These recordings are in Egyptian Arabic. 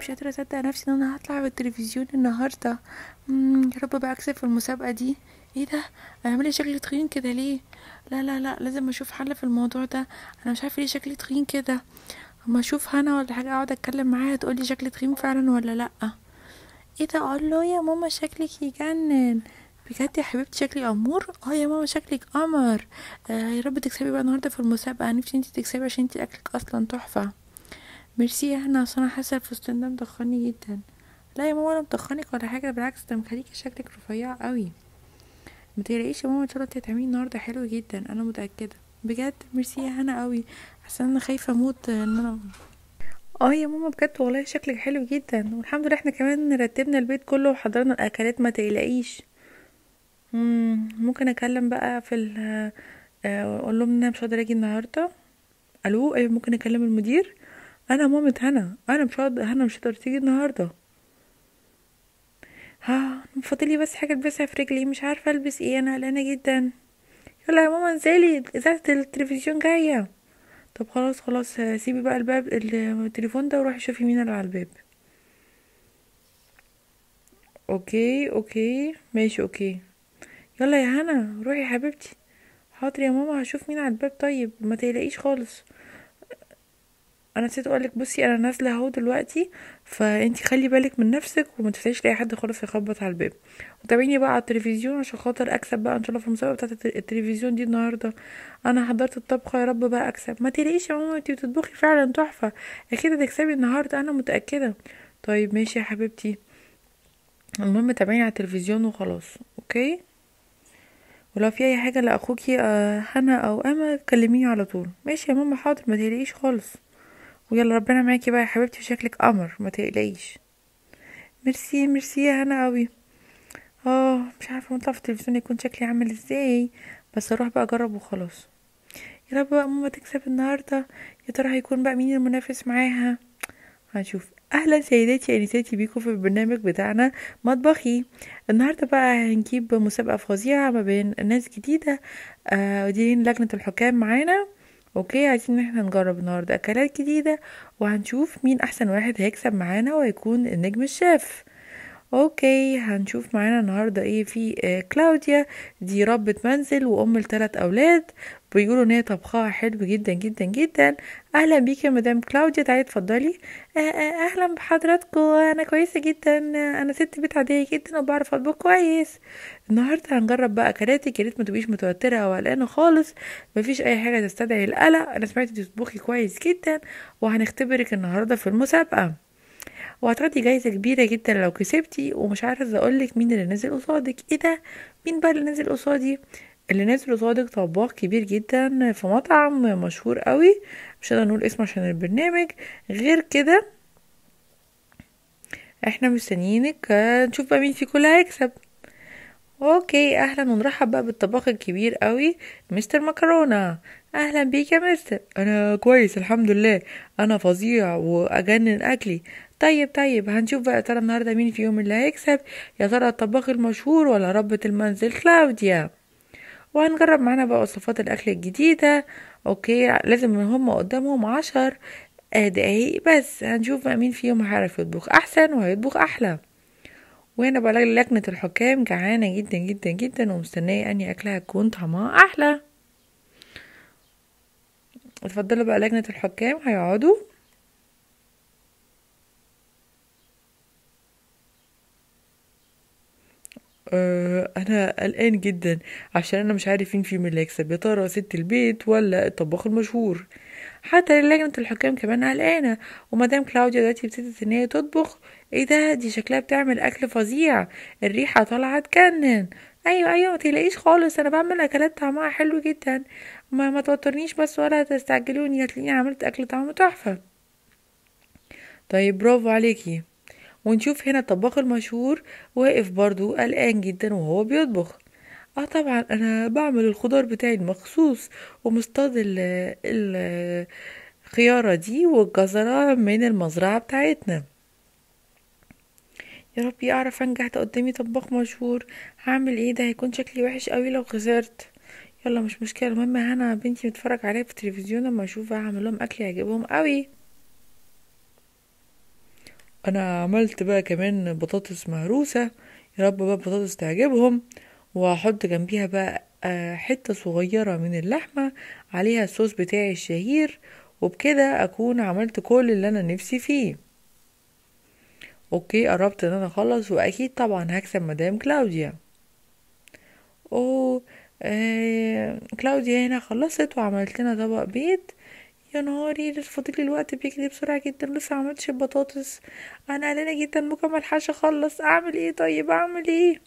مش قادره اصدق نفسي ان انا هطلع في التلفزيون النهارده مم، يا رب بقى اكسب في المسابقه دي ايه ده انا عامله شكلي تخين كده ليه لا لا لا لازم اشوف حل في الموضوع ده انا مش عارفه ليه شكلي تخين كده اما اشوف هنا ولا حاجه اقعد اتكلم معاها تقولي شكلي تخين فعلا ولا لا ايه ده الله يا ماما شكلك يجنن بجد يا حبيبتي شكلي امور اه يا ماما شكلك قمر آه يا رب تكسبي بقى النهارده في المسابقه نفسي انتي تكسبي عشان انتي اكلك اصلا تحفه ميرسي يا هنا اصل انا حاسه الفستان ده مضخني جدا لا يا ماما ولا مضخنك ولا حاجه بالعكس ده مخليكي شكلك رفيع قوي ما تقلقيش يا ماما ان شاء الله انتي هتعملي النهارده حلو جدا انا متاكده بجد ميرسي يا هنا قوي عشان انا خايفه اموت ان انا اه يا ماما بجد والله شكلك حلو جدا والحمد لله احنا كمان رتبنا البيت كله وحضرنا الاكلات ما تقلقيش مم، ممكن اكلم بقى في ال آه، اقول لهم ان انا مش قادره اجي النهارده الو ايوه ممكن اكلم المدير انا مامة هنا انا مش هقدر هنا مش هتقدر تيجي النهارده ها فاضلي بس حاجه البسها في رجلي مش عارفه البس ايه انا قلقانه جدا يلا يا ماما انزلي اذاعه التلفزيون جايه طب خلاص خلاص آه، سيبي بقى الباب التليفون ده وروحي شوفي مين اللي على الباب اوكي اوكي ماشي اوكي يلا يا هنا روحي يا حبيبتي حاضر يا ماما هشوف مين على الباب طيب ما تقلقيش خالص انا نسيت اقولك بصي انا نازله اهو دلوقتي فانتي خلي بالك من نفسك وما تفتحيش لاي حد خالص يخبط على الباب وتابعيني بقى على التلفزيون عشان خاطر اكسب بقى ان شاء الله في المسابقه بتاعه الت- التلفزيون دي النهارده انا حضرت الطبخه يا رب بقى اكسب ما تقلقيش يا ماما انتي بتطبخي فعلا تحفه اكيد هتكسبي النهارده انا متاكده طيب ماشي يا حبيبتي المهم تابعيني على التلفزيون وخلاص اوكي ولو في اي حاجه لاخوكي آه، هنا او اما كلميني على طول ماشي يا ماما حاضر ما تقلقيش خالص ويلا ربنا معاكي بقى يا حبيبتي شكلك قمر ما تقلقيش ميرسي ميرسي يا هنا قوي اه مش عارفه مطلع في التلفزيون يكون شكلي عامل ازاي بس اروح بقى اجرب وخلاص يا رب بقى ماما تكسب النهارده يا ترى هيكون بقى مين المنافس معاها هنشوف اهلا سيداتي انساتي بيكم في البرنامج بتاعنا مطبخي النهارده بقى هنجيب مسابقه فظيعه ما بين ناس جديده آه ودي لجنه الحكام معانا اوكي عايزين ان احنا نجرب النهارده اكلات جديده وهنشوف مين احسن واحد هيكسب معانا وهيكون النجم الشيف اوكي هنشوف معانا النهارده ايه في آه كلاوديا دي ربة منزل وام لثلاث اولاد بيقولوا ان هي طبخها حلو جدا جدا جدا اهلا بيكي يا مدام كلاوديا تعالي اتفضلي آه آه اهلا بحضراتكم انا كويسه جدا آه، انا ست بيت عاديه جدا وبعرف اطبخ كويس النهارده هنجرب بقى اكلاتك يا ريت ما تبقيش متوتره او قلقانه خالص مفيش اي حاجه تستدعي القلق انا سمعت انتي بتطبخي كويس جدا وهنختبرك النهارده في المسابقه وهتاخدي جايزة كبيرة جدا لو كسبتي ومش عارفة اقولك مين اللي نازل قصادك ايه ده مين بقى اللي نازل قصادي اللي نازل قصادك طباخ كبير جدا في مطعم مشهور قوي مش هنقدر نقول اسمه عشان البرنامج غير كده احنا مستنيينك آه، نشوف بقى مين فيكم اللي هيكسب اوكي اهلا ونرحب بقى بالطباخ الكبير قوي مستر مكرونة اهلا بيك يا مستر انا كويس الحمد لله انا فظيع واجنن اكلي طيب طيب هنشوف بقى يا ترى النهارده مين فيهم اللي هيكسب يا ترى الطباخ المشهور ولا ربة المنزل كلاوديا وهنجرب معانا بقى وصفات الاكل الجديدة اوكي لازم هم قدامهم عشر آه، دقايق بس هنشوف بقى مين فيهم هيعرف يطبخ احسن وهيطبخ احلى وهنا بقى لجنة الحكام جعانة جدا جدا جدا ومستنية اني اكلها تكون طعمها احلى اتفضلوا بقى لجنة الحكام هيقعدوا أه انا قلقان جدا عشان انا مش عارف مين فيهم اللي هيكسب يا ترى ست البيت ولا الطباخ المشهور حتى لجنة الحكام كمان قلقانة ومدام كلاوديا دلوقتي ابتدت ان هي تطبخ ايه ده دي شكلها بتعمل اكل فظيع الريحة طالعة تجنن ايوه ايوه ما تقلقيش خالص انا بعمل اكلات طعمها حلو جدا ما ما توترنيش بس ولا تستعجلوني هتلاقيني عملت اكل طعمه تحفة طيب برافو عليكي ونشوف هنا الطباخ المشهور واقف برضو قلقان جدا وهو بيطبخ اه طبعا انا بعمل الخضار بتاعي المخصوص ومصطاد ال- ال- الخيارة دي والجزرة من المزرعة بتاعتنا يا ربي اعرف انجح ده قدامي طباخ مشهور هعمل ايه ده هيكون شكلي وحش قوي لو خسرت يلا مش مشكلة المهم هنا بنتي بتتفرج عليا في التلفزيون لما اشوف هعمل لهم اكل يعجبهم قوي انا عملت بقى كمان بطاطس مهروسة يا رب بقى البطاطس تعجبهم وهحط جنبيها بقى آه، حتة صغيرة من اللحمة عليها الصوص بتاعي الشهير وبكده اكون عملت كل اللي انا نفسي فيه اوكي قربت ان انا اخلص واكيد طبعا هكسب مدام كلاوديا اوه آه كلاوديا هنا خلصت وعملت لنا طبق بيض يا نهاري لسه فاضلي الوقت بيجري بسرعة جدا لسه عملتش البطاطس انا قلقانة جدا ممكن ملحقش اخلص اعمل ايه طيب اعمل ايه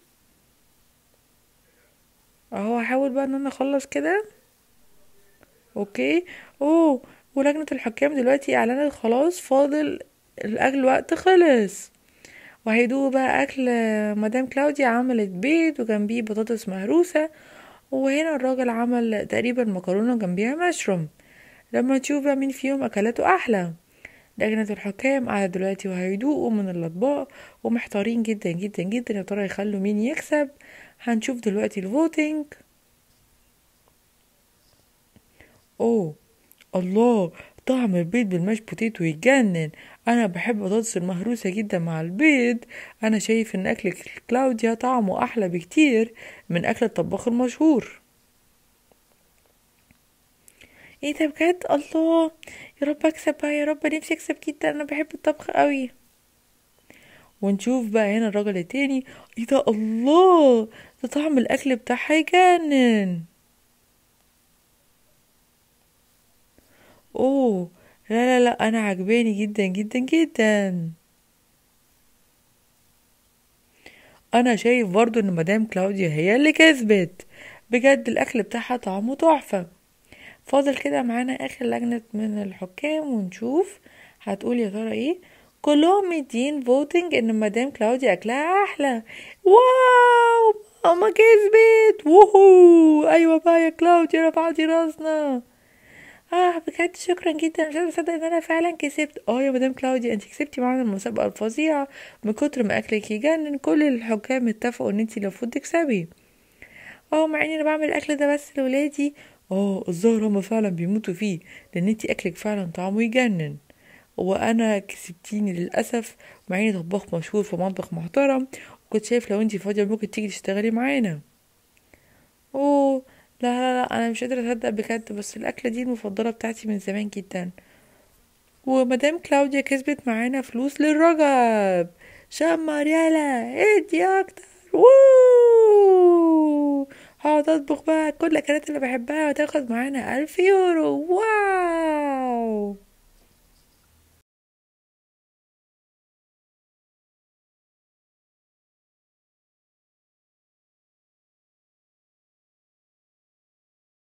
اهو هحاول بقى ان انا اخلص كده اوكي اوه ولجنة الحكام دلوقتي اعلنت خلاص فاضل الاكل الوقت خلص وهيدوقوا بقى اكل مدام كلاوديا عملت بيض وجنبيه بطاطس مهروسة وهنا الراجل عمل تقريبا مكرونة وجنبيها مشروم لما تشوف بقى مين فيهم اكلاته احلى لجنة الحكام قاعدة دلوقتي وهيدوقوا من الاطباق ومحتارين جدا جدا جدا يا ترى يخلوا مين يكسب هنشوف دلوقتي الفوتينج اوه الله طعم البيض بالماش بوتيتو يجنن انا بحب بطاطس المهروسة جدا مع البيض انا شايف ان اكل كلاوديا طعمه احلى بكتير من اكل الطباخ المشهور ايه ده بجد الله يا رب اكسب بقى يا رب نفسي اكسب جدا انا بحب الطبخ قوي ونشوف بقى هنا الراجل التاني ايه ده الله ده طعم الاكل بتاعها يجنن اوه لا لا لا انا عجباني جدا جدا جدا انا شايف برضو ان مدام كلاوديا هي اللي كسبت بجد الاكل بتاعها طعمه تحفة فاضل كده معانا اخر لجنة من الحكام ونشوف هتقول يا ترى ايه كلهم مدين فوتنج ان مدام كلاوديا اكلها احلى واو ماما كسبت ووهو ايوه بقى يا كلاوديا رفعتي راسنا اه بجد شكرا جدا مش قادره اصدق ان انا فعلا كسبت اه يا مدام كلاوديا انت كسبتي معانا المسابقه الفظيعه من كتر ما اكلك يجنن كل الحكام اتفقوا ان انت المفروض تكسبي اه مع اني انا بعمل الاكل ده بس لولادي اه الظاهر هما فعلا بيموتوا فيه لان انت اكلك فعلا طعمه يجنن وانا كسبتيني للاسف مع اني طباخ مشهور في مطبخ محترم وكنت شايف لو انت فاضيه ممكن تيجي تشتغلي معانا اوه لا لا لا انا مش قادره اصدق بجد بس الاكله دي المفضله بتاعتي من زمان جدا ومدام كلاوديا كسبت معانا فلوس للرجب شمر يلا ادي اكتر ووو هقعد اطبخ بقى كل الاكلات اللي بحبها وتاخد معانا الف يورو واو